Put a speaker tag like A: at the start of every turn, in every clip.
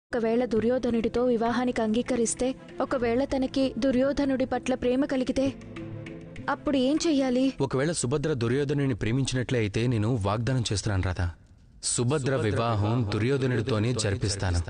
A: ఒకవేళ దుర్యోధనుడితో వివాహానికి అంగీకరిస్తే ఒకవేళ తనకి దుర్యోధనుడి పట్ల ప్రేమ కలిగితే అప్పుడు ఏం చెయ్యాలి
B: ఒకవేళ సుభద్ర దుర్యోధనుని ప్రేమించినట్లే అయితే నేను వాగ్దానం చేస్తున్నాను రాధా సుభద్ర వివాహం దుర్యోధనుడితోనే జరిపిస్తాను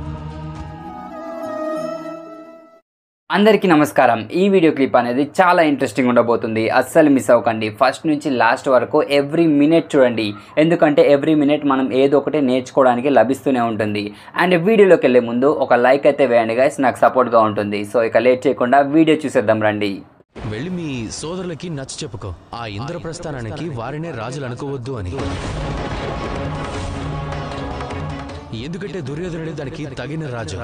C: అందరికీ నమస్కారం ఈ వీడియో క్లిప్ అనేది చాలా ఇంట్రెస్టింగ్ ఉండబోతుంది అస్సలు మిస్ అవ్వకండి ఫస్ట్ నుంచి లాస్ట్ వరకు ఎవ్రీ మినిట్ చూడండి ఎందుకంటే ఎవ్రీ మినిట్ మనం ఏదో ఒకటి నేర్చుకోవడానికి లభిస్తూనే ఉంటుంది అండ్ వీడియోలోకి వెళ్ళే ముందు ఒక లైక్ అయితే వేయండి గైస్ నాకు సపోర్ట్గా ఉంటుంది సో ఇక లేట్ చేయకుండా వీడియో చూసేద్దాం రండి
B: వెళ్ళి మీ సోదరులకి నచ్చ చెప్పుకో ఆ ఇంద్రప్రస్థానానికి వారినే రాజులు అనుకోవద్దు అని ఎందుకంటే దుర్యోధనుడే దానికి తగిన రాజు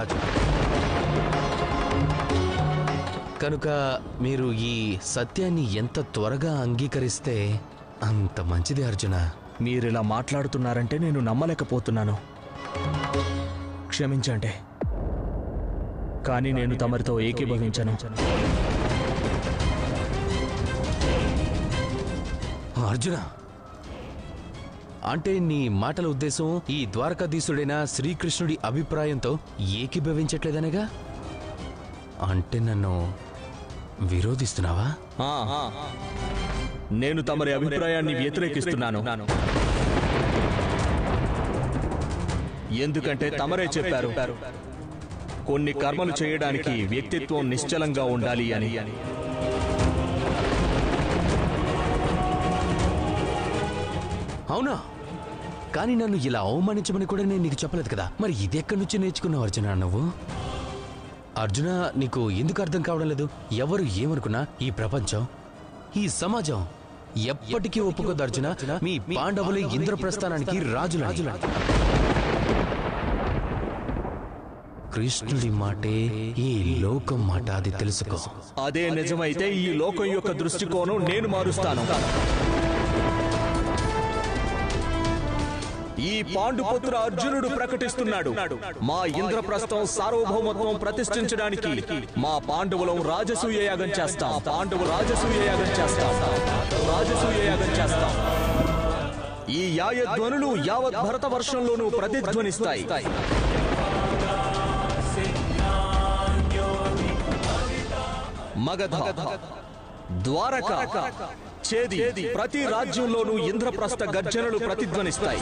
B: కనుక మీరు ఈ సత్యాన్ని ఎంత త్వరగా అంగీకరిస్తే అంత మంచిది అర్జున
D: మీరిలా మాట్లాడుతున్నారంటే నేను నమ్మలేకపోతున్నాను క్షమించండి కానీ నేను తమరితో ఏకీభవించను
B: అర్జున అంటే నీ మాటల ఉద్దేశం ఈ ద్వారకాధీశుడైన శ్రీకృష్ణుడి అభిప్రాయంతో ఏకీభవించట్లేదనగా అంటే నన్ను విరోధిస్తున్నావా
D: ఆ, నేను తమరి అభిప్రాయాన్ని వ్యతిరేకిస్తున్నాను ఎందుకంటే తమరే చెప్పారు కొన్ని కర్మలు చేయడానికి వ్యక్తిత్వం నిశ్చలంగా ఉండాలి అని
B: అవునా కానీ నన్ను ఇలా అవమానించమని కూడా నేను నీకు చెప్పలేదు కదా మరి ఇది ఎక్కడి నుంచి నేర్చుకున్నావు అర్జున నువ్వు అర్జున నీకు ఎందుకు అర్థం కావడం లేదు ఎవరు ఏమనుకున్నా ఈ ప్రపంచం ఈ సమాజం ఎప్పటికీ ఒప్పుకోదు అర్జున మీ పాండవులు ఇంద్రప్రస్థానానికి రాజులు కృష్ణుడి మాటే ఈ లోకం మాట అది తెలుసుకో
D: అదే నిజమైతే ఈ లోకం యొక్క దృష్టికోణం నేను మారుస్తాను ఈ పాండుపుత్ర అర్జునుడు ప్రకటిస్తున్నాడు మా ఇంద్రప్రస్థం సార్వభౌమత్వం ప్రతిష్ఠించడానికి మా పాండవులం రాజసూయ యాగం చేస్తాం పాండవు రాజసూయ యాగం చేస్తాం రాజసూయ యాగం చేస్తాం ఈ యాయధ్వనులు యావత్ భరత వర్షంలోనూ ప్రతిధ్వనిస్తాయి మగధ ద్వారక చేది ప్రతి రాజ్యంలోనూ ఇంద్రప్రస్థ గర్జనలు ప్రతిధ్వనిస్తాయి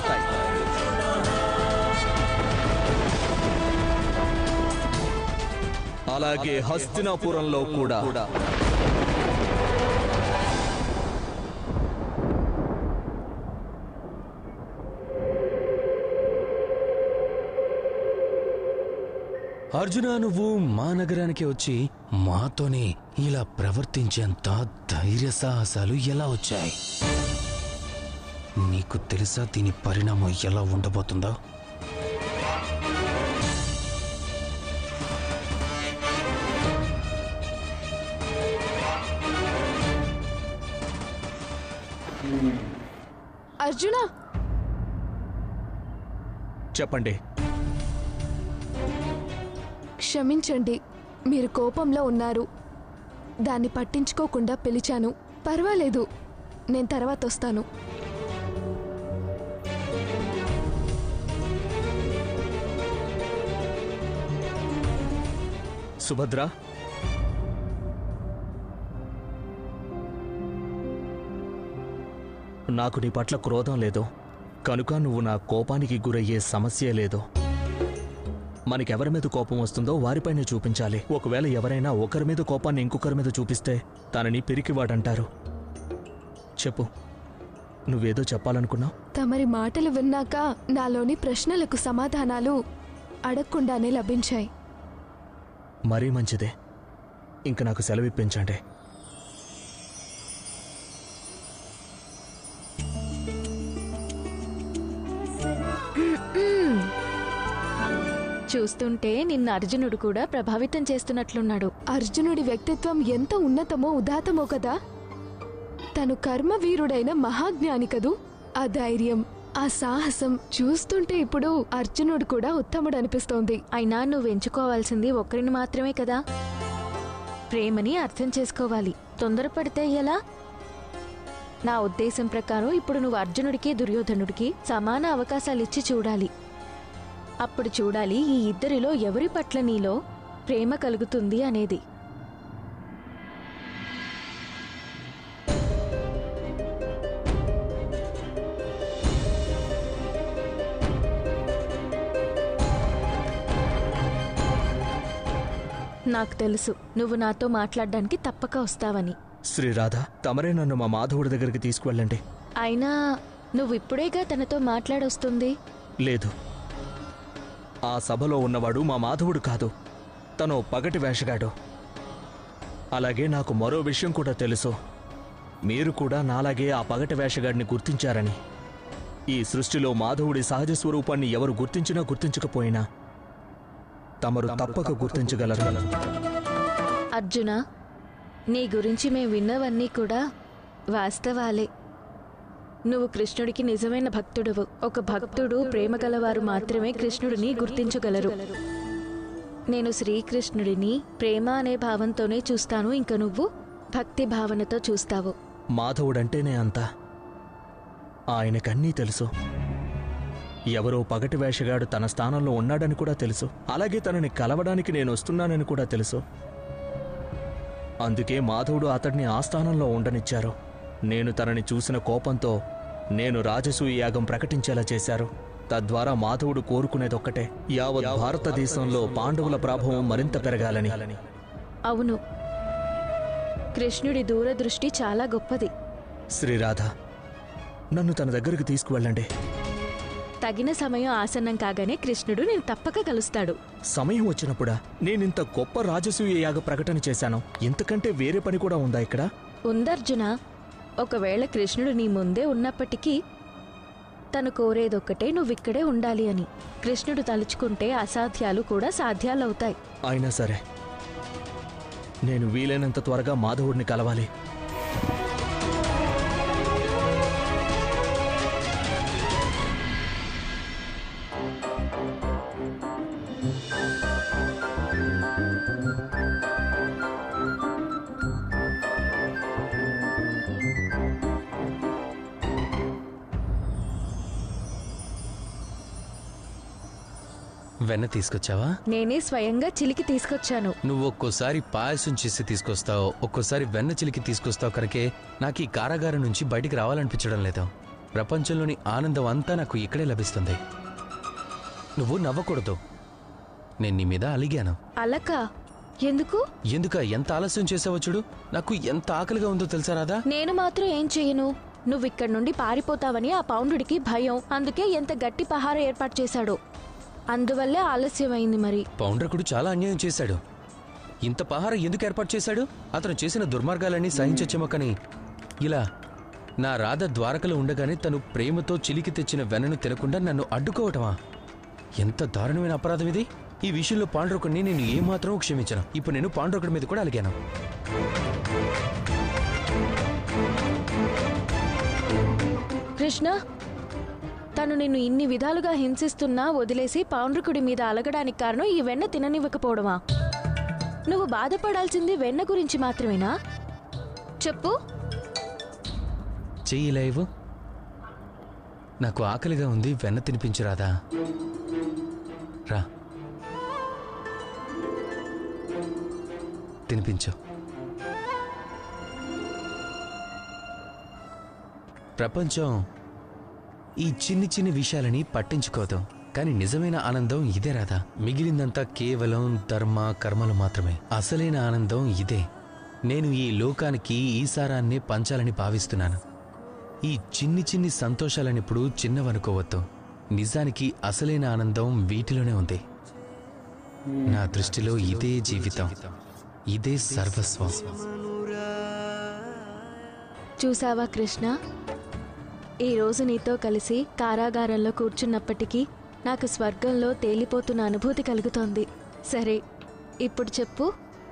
D: అలాగే హస్తినాపురంలో కూడా
B: అర్జున నువ్వు మా నగరానికి వచ్చి మాతోనే ఇలా ప్రవర్తించేంత ధైర్య సాహసాలు ఎలా వచ్చాయి నీకు తెలుసా దీని పరిణామం ఎలా ఉండబోతుందో
A: అర్జున
D: చెప్పండి
E: క్షమించండి మీరు కోపంలో ఉన్నారు దాన్ని పట్టించుకోకుండా పిలిచాను పర్వాలేదు నేను తర్వాత వస్తాను
D: సుభద్ర నాకు నీ పట్ల క్రోధం లేదు కనుక నువ్వు నా కోపానికి గురయ్యే సమస్యే లేదు మనకెవరి మీద కోపం వస్తుందో వారిపైనే చూపించాలి ఒకవేళ ఎవరైనా ఒకరి మీద కోపాన్ని ఇంకొకరి మీద చూపిస్తే తనని పిరికివాడంటారు చెప్పు నువ్వేదో చెప్పాలనుకున్నావు
E: తమరి మాటలు విన్నాక నాలోని ప్రశ్నలకు సమాధానాలు అడగకుండానే లభించాయి
D: మరీ మంచిదే ఇంక నాకు సెలవిప్పించండి
A: చూస్తుంటే నిన్న అర్జునుడు కూడా ప్రభావితం చేస్తున్నట్లున్నాడు
E: అర్జునుడి వ్యక్తిత్వం ఎంత ఉన్నతమో ఉదాతమో కదా తను కర్మవీరుడైన మహాజ్ఞాని కదూ ఆ ధైర్యం ఆ సాహసం చూస్తుంటే ఇప్పుడు అర్జునుడు కూడా ఉత్తముడు అనిపిస్తోంది
A: అయినా నువ్వు ఎంచుకోవాల్సింది ఒకరిని మాత్రమే కదా ప్రేమని అర్థం చేసుకోవాలి తొందరపడితే ఎలా నా ఉద్దేశం ప్రకారం ఇప్పుడు నువ్వు అర్జునుడికి దుర్యోధనుడికి సమాన అవకాశాలు ఇచ్చి చూడాలి అప్పుడు చూడాలి ఈ ఇద్దరిలో ఎవరి పట్ల నీలో ప్రేమ కలుగుతుంది అనేది నాకు తెలుసు నువ్వు నాతో మాట్లాడడానికి తప్పక వస్తావని
D: శ్రీరాధ తమరే నన్ను మా మాధవుడి దగ్గరికి తీసుకువెళ్ళండి
A: అయినా నువ్వు ఇప్పుడేగా తనతో మాట్లాడొస్తుంది
D: లేదు ఆ సభలో ఉన్నవాడు మా మాధవుడు కాదు తను పగటి వేషగాడు అలాగే నాకు మరో విషయం కూడా తెలుసు మీరు కూడా నాలాగే ఆ పగటి వేషగాడిని గుర్తించారని ఈ సృష్టిలో మాధవుడి సహజ స్వరూపాన్ని ఎవరు గుర్తించినా గుర్తించకపోయినా తమరు తప్పక గుర్తించగలరు
A: అర్జున నీ గురించి మేము విన్నవన్నీ కూడా వాస్తవాలే నువ్వు కృష్ణుడికి నిజమైన భక్తుడవు ఒక భక్తుడు ప్రేమ గలవారు మాత్రమే కృష్ణుడిని గుర్తించగలరు నేను శ్రీకృష్ణుడిని ప్రేమ అనే భావంతోనే చూస్తాను ఇంక నువ్వు భక్తి భావనతో చూస్తావు
D: మాధవుడంటేనే అంత ఆయనకన్నీ తెలుసు ఎవరో పగటి వేషగాడు తన స్థానంలో ఉన్నాడని కూడా తెలుసు అలాగే తనని కలవడానికి నేను వస్తున్నానని కూడా తెలుసు అందుకే మాధవుడు అతడిని ఆ స్థానంలో ఉండనిచ్చారు నేను తనని చూసిన కోపంతో నేను రాజసూయ యాగం ప్రకటించేలా చేశారు తద్వారా మాధవుడు కోరుకునేదొక్కటే యావత్ భారతదేశంలో పాండవుల ప్రభావం మరింత పెరగాలని
A: అవును కృష్ణుడి దూరదృష్టి చాలా గొప్పది
D: శ్రీరాధ నన్ను తన దగ్గరికి తీసుకువెళ్ళండి
A: తగిన సమయం ఆసన్నం కాగానే కృష్ణుడు నేను తప్పక కలుస్తాడు
D: సమయం వచ్చినప్పుడా నేనింత గొప్ప రాజసూయ యాగ ప్రకటన చేశాను ఇంతకంటే వేరే పని కూడా ఉందా ఇక్కడ
A: ఉందర్జున ఒకవేళ కృష్ణుడు నీ ముందే ఉన్నప్పటికీ తను కోరేదొక్కటే నువ్విక్కడే ఉండాలి అని కృష్ణుడు తలుచుకుంటే అసాధ్యాలు కూడా సాధ్యాలవుతాయి
D: అయినా సరే నేను వీలైనంత త్వరగా మాధవుడిని కలవాలి
B: వెన్న తీసుకొచ్చావా
A: నేనే స్వయంగా చిలికి తీసుకొచ్చాను
B: నువ్వు ఒక్కోసారి పాయసం చేసి తీసుకొస్తావు ఒక్కోసారి వెన్న చిలికి తీసుకొస్తావు కనుకే నాకు ఈ కారాగారం నుంచి బయటికి రావాలనిపించడం లేదు ప్రపంచంలోని ఆనందం అంతా నాకు ఇక్కడే లభిస్తుంది నువ్వు నవ్వకూడదు నేను నీ మీద అలిగాను
A: అలక ఎందుకు
B: ఎందుక ఎంత ఆలస్యం చేసావో చూడు నాకు ఎంత ఆకలిగా ఉందో తెలుసా రాదా
A: నేను మాత్రం ఏం చెయ్యను నువ్విక్కడి నుండి పారిపోతావని ఆ పౌండుడికి భయం అందుకే ఎంత గట్టి పహార ఏర్పాటు చేశాడో అందువల్లే ఆలస్యమైంది మరి
B: పౌండ్రకుడు చాలా అన్యాయం చేశాడు ఇంత పహార ఎందుకు ఏర్పాటు చేశాడు అతను చేసిన దుర్మార్గాలన్నీ సహించచ్చేమో కానీ ఇలా నా రాధ ద్వారకలో ఉండగానే తను ప్రేమతో చిలికి తెచ్చిన వెన్నను తినకుండా నన్ను అడ్డుకోవటమా ఎంత దారుణమైన అపరాధం ఇది ఈ విషయంలో పాండ్రకుడిని నేను ఏమాత్రం క్షమించను ఇప్పుడు నేను పాండ్రకుడి మీద కూడా అలిగాను
A: కృష్ణ తను నిన్ను ఇన్ని విధాలుగా హింసిస్తున్నా వదిలేసి పౌండ్రకుడి మీద అలగడానికి కారణం ఈ వెన్న తిననివ్వకపోవడమా నువ్వు బాధపడాల్సింది వెన్న గురించి మాత్రమేనా చెప్పు
B: చెయ్యి ఇలా ఇవ్వు నాకు ఆకలిగా ఉంది వెన్న తినిపించరాదా రా తినిపించు ప్రపంచం ఈ చిన్ని చిన్ని విషయాలని పట్టించుకోదు కానీ నిజమైన ఆనందం ఇదే రాదా మిగిలిందంతా కేవలం ధర్మ కర్మలు మాత్రమే అసలైన ఆనందం ఇదే నేను ఈ లోకానికి ఈసారాన్నే పంచాలని భావిస్తున్నాను ఈ చిన్ని చిన్ని సంతోషాలను ఇప్పుడు చిన్నవనుకోవద్దు నిజానికి అసలైన ఆనందం వీటిలోనే ఉంది నా దృష్టిలో ఇదే జీవితం ఇదే సర్వస్వం
A: చూసావా కృష్ణ ఈ రోజు నీతో కలిసి కారాగారంలో కూర్చున్నప్పటికీ నాకు స్వర్గంలో తేలిపోతున్న అనుభూతి కలుగుతోంది సరే ఇప్పుడు చెప్పు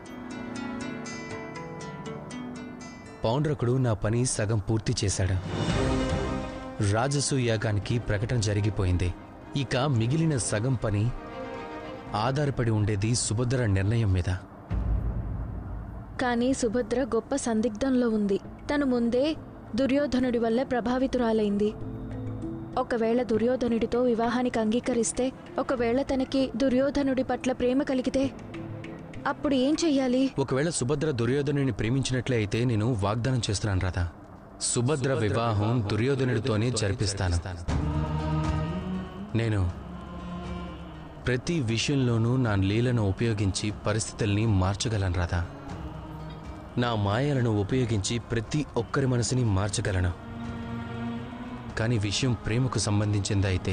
B: పౌండ్రకుడు నా పని సగం పూర్తి చేశాడు రాజసు యాగానికి ప్రకటన జరిగిపోయింది ఇక మిగిలిన సగం పని ఆధారపడి ఉండేది సుభద్ర నిర్ణయం మీద
A: కానీ సుభద్ర గొప్ప సందిగ్ధంలో ఉంది తను ముందే దుర్యోధనుడి వల్ల ప్రభావితురాలైంది ఒకవేళ దుర్యోధనుడితో వివాహానికి అంగీకరిస్తే ఒకవేళ తనకి దుర్యోధనుడి పట్ల ప్రేమ కలిగితే అప్పుడు ఏం చెయ్యాలి
B: ఒకవేళ సుభద్ర దుర్యోధనుని ప్రేమించినట్లే అయితే నేను వాగ్దానం చేస్తున్నాను రాధా సుభద్ర వివాహం దుర్యోధనుడితోనే జరిపిస్తాను నేను ప్రతి విషయంలోనూ నా లీలను ఉపయోగించి పరిస్థితుల్ని మార్చగలను రాధా నా మాయలను ఉపయోగించి ప్రతి ఒక్కరి మనసుని మార్చగలను కానీ విషయం ప్రేమకు సంబంధించింది అయితే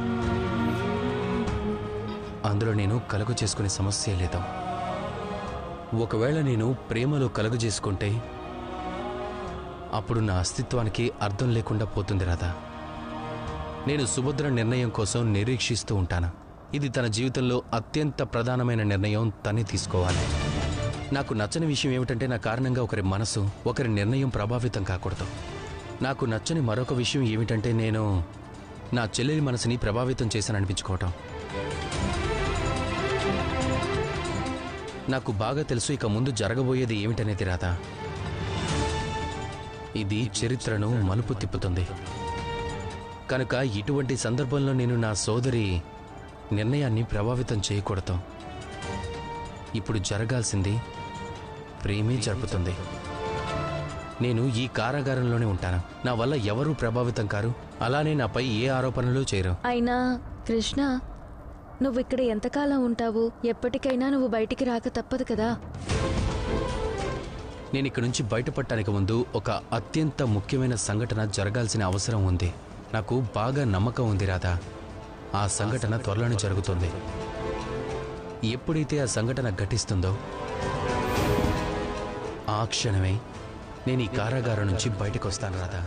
B: అందులో నేను కలుగు చేసుకునే సమస్య లేదు ఒకవేళ నేను ప్రేమలో కలుగు చేసుకుంటే అప్పుడు నా అస్తిత్వానికి అర్థం లేకుండా పోతుంది రాధా నేను సుభద్ర నిర్ణయం కోసం నిరీక్షిస్తూ ఉంటాను ఇది తన జీవితంలో అత్యంత ప్రధానమైన నిర్ణయం తనే తీసుకోవాలి నాకు నచ్చని విషయం ఏమిటంటే నా కారణంగా ఒకరి మనసు ఒకరి నిర్ణయం ప్రభావితం కాకూడదు నాకు నచ్చని మరొక విషయం ఏమిటంటే నేను నా చెల్లెలి మనసుని ప్రభావితం చేశాను అనిపించుకోవటం నాకు బాగా తెలుసు ఇక ముందు జరగబోయేది ఏమిటనేది రాదా ఇది చరిత్రను మలుపు తిప్పుతుంది కనుక ఇటువంటి సందర్భంలో నేను నా సోదరి నిర్ణయాన్ని ప్రభావితం చేయకూడదు ఇప్పుడు జరగాల్సింది ప్రేమే జరుపుతుంది నేను ఈ కారాగారంలోనే ఉంటాను నా వల్ల ఎవరూ ప్రభావితం కారు అలానే నాపై ఏ ఆరోపణలు చేయరు
A: అయినా కృష్ణ నువ్వు ఇక్కడ ఎంతకాలం ఉంటావు ఎప్పటికైనా నువ్వు బయటికి రాక తప్పదు కదా
B: నేను ఇక్కడి నుంచి బయటపడటానికి ముందు ఒక అత్యంత ముఖ్యమైన సంఘటన జరగాల్సిన అవసరం ఉంది నాకు బాగా నమ్మకం ఉంది రాధా ఆ సంఘటన త్వరలోనే జరుగుతుంది ఎప్పుడైతే ఆ సంఘటన ఘటిస్తుందో ఆ క్షణమే నేను ఈ కారాగారం నుంచి బయటకు వస్తాను రాధా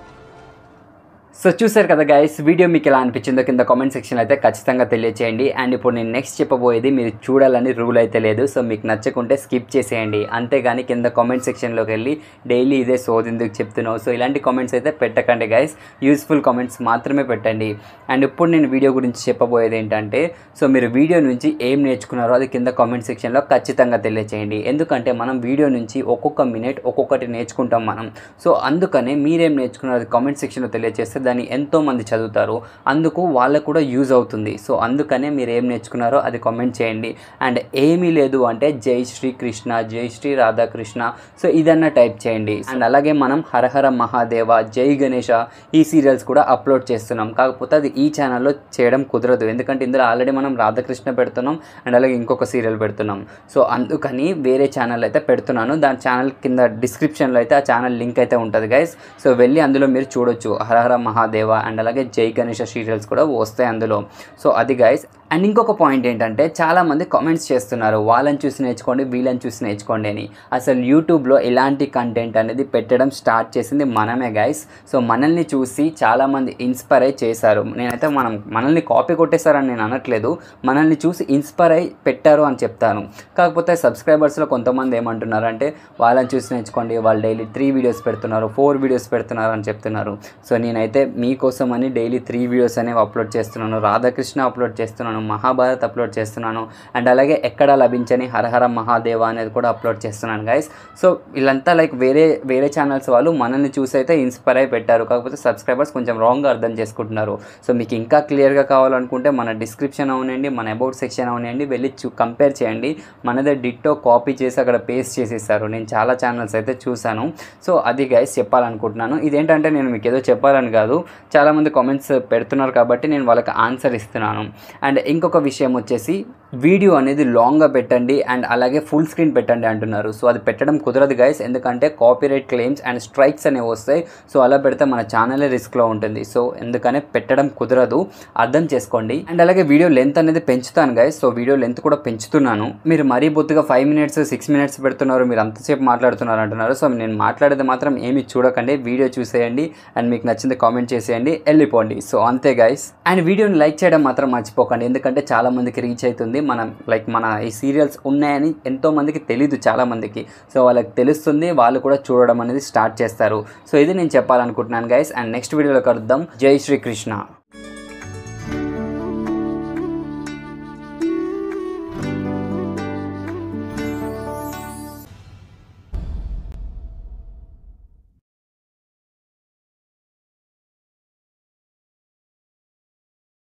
C: సో చూసారు కదా గైస్ వీడియో మీకు ఎలా అనిపించిందో కింద కామెంట్ సెక్షన్ అయితే ఖచ్చితంగా తెలియచేయండి అండ్ ఇప్పుడు నేను నెక్స్ట్ చెప్పబోయేది మీరు చూడాలని రూల్ అయితే లేదు సో మీకు నచ్చకుంటే స్కిప్ చేసేయండి అంతేగాని కింద కామెంట్ సెక్షన్లోకి వెళ్ళి డైలీ ఇదే సోది ఎందుకు చెప్తున్నావు సో ఇలాంటి కామెంట్స్ అయితే పెట్టకండి గైస్ యూస్ఫుల్ కామెంట్స్ మాత్రమే పెట్టండి అండ్ ఇప్పుడు నేను వీడియో గురించి చెప్పబోయేది ఏంటంటే సో మీరు వీడియో నుంచి ఏం నేర్చుకున్నారో అది కింద కామెంట్ సెక్షన్లో ఖచ్చితంగా తెలియచేయండి ఎందుకంటే మనం వీడియో నుంచి ఒక్కొక్క మినిట్ ఒక్కొక్కటి నేర్చుకుంటాం మనం సో అందుకనే మీరేం నేర్చుకున్నారో అది కామెంట్ సెక్షన్లో తెలియజేస్తే దాన్ని ఎంతో మంది చదువుతారు అందుకు వాళ్ళకు కూడా యూజ్ అవుతుంది సో అందుకనే మీరు ఏం నేర్చుకున్నారో అది కామెంట్ చేయండి అండ్ ఏమీ లేదు అంటే జై శ్రీ కృష్ణ జై శ్రీ రాధాకృష్ణ సో ఇదన్నా టైప్ చేయండి అండ్ అలాగే మనం హరహర మహాదేవ జై గణేష ఈ సీరియల్స్ కూడా అప్లోడ్ చేస్తున్నాం కాకపోతే అది ఈ ఛానల్లో చేయడం కుదరదు ఎందుకంటే ఇందులో ఆల్రెడీ మనం రాధాకృష్ణ పెడుతున్నాం అండ్ అలాగే ఇంకొక సీరియల్ పెడుతున్నాం సో అందుకని వేరే ఛానల్ అయితే పెడుతున్నాను దాని ఛానల్ కింద డిస్క్రిప్షన్లో అయితే ఆ ఛానల్ లింక్ అయితే ఉంటుంది గైస్ సో వెళ్ళి అందులో మీరు చూడొచ్చు హరహర మహాదేవ అండ్ అలాగే జై గణేష సీరియల్స్ కూడా వస్తాయి అందులో సో అది గైస్ అండ్ ఇంకొక పాయింట్ ఏంటంటే చాలామంది కామెంట్స్ చేస్తున్నారు వాళ్ళని చూసి నేర్చుకోండి వీళ్ళని చూసి నేర్చుకోండి అని అసలు యూట్యూబ్లో ఇలాంటి కంటెంట్ అనేది పెట్టడం స్టార్ట్ చేసింది మనమే గైస్ సో మనల్ని చూసి చాలామంది ఇన్స్పైర్ అయి చేశారు నేనైతే మనం మనల్ని కాపీ కొట్టేశారని నేను అనట్లేదు మనల్ని చూసి ఇన్స్పైర్ అయి పెట్టారు అని చెప్తాను కాకపోతే సబ్స్క్రైబర్స్లో కొంతమంది ఏమంటున్నారు అంటే వాళ్ళని చూసి నేర్చుకోండి వాళ్ళు డైలీ త్రీ వీడియోస్ పెడుతున్నారు ఫోర్ వీడియోస్ పెడుతున్నారు అని చెప్తున్నారు సో నేనైతే మీకోసం అని డైలీ త్రీ వీడియోస్ అనేవి అప్లోడ్ చేస్తున్నాను రాధాకృష్ణ అప్లోడ్ చేస్తున్నాను మహాభారత్ అప్లోడ్ చేస్తున్నాను అండ్ అలాగే ఎక్కడ లభించని హరహర మహాదేవ అనేది కూడా అప్లోడ్ చేస్తున్నాను గైస్ సో వీళ్ళంతా లైక్ వేరే వేరే ఛానల్స్ వాళ్ళు మనల్ని చూసి అయితే ఇన్స్పైర్ అయి పెట్టారు కాకపోతే సబ్స్క్రైబర్స్ కొంచెం రాంగ్గా అర్థం చేసుకుంటున్నారు సో మీకు ఇంకా క్లియర్గా కావాలనుకుంటే మన డిస్క్రిప్షన్ అవనండి మన అబౌట్ సెక్షన్ అవనండి వెళ్ళి చూ కంపేర్ చేయండి మనదే డిట్టో కాపీ చేసి అక్కడ పేస్ట్ చేసేసారు నేను చాలా ఛానల్స్ అయితే చూశాను సో అది గైస్ చెప్పాలనుకుంటున్నాను ఇదేంటంటే నేను మీకు ఏదో చెప్పాలని కాదు చాలామంది కామెంట్స్ పెడుతున్నారు కాబట్టి నేను వాళ్ళకి ఆన్సర్ ఇస్తున్నాను అండ్ ఇంకొక విషయం వచ్చేసి వీడియో అనేది లాంగ్గా పెట్టండి అండ్ అలాగే ఫుల్ స్క్రీన్ పెట్టండి అంటున్నారు సో అది పెట్టడం కుదరదు గైస్ ఎందుకంటే కాపీరైట్ క్లెయిమ్స్ అండ్ స్ట్రైక్స్ అనేవి వస్తాయి సో అలా పెడితే మన ఛానలే రిస్క్లో ఉంటుంది సో ఎందుకనే పెట్టడం కుదరదు అర్థం చేసుకోండి అండ్ అలాగే వీడియో లెంత్ అనేది పెంచుతాను గైస్ సో వీడియో లెంత్ కూడా పెంచుతున్నాను మీరు మరీ బొత్తుగా ఫైవ్ మినిట్స్ సిక్స్ మినిట్స్ పెడుతున్నారు మీరు అంతసేపు మాట్లాడుతున్నారు అంటున్నారు సో నేను మాట్లాడేది మాత్రం ఏమి చూడకండి వీడియో చూసేయండి అండ్ మీకు నచ్చింది కామెంట్ చేసేయండి వెళ్ళిపోండి సో అంతే గైస్ అండ్ వీడియోని లైక్ చేయడం మాత్రం మర్చిపోకండి ఎందుకంటే చాలా మందికి రీచ్ అవుతుంది మనం లైక్ మన ఈ సీరియల్స్ ఉన్నాయని ఎంతో మందికి తెలీదు చాలా మందికి సో వాళ్ళకి తెలుస్తుంది వాళ్ళు కూడా చూడడం అనేది స్టార్ట్ చేస్తారు సో ఇది నేను చెప్పాలనుకుంటున్నాను గైస్ అండ్ నెక్స్ట్ వీడియోలో కలుద్దాం జై శ్రీకృష్ణ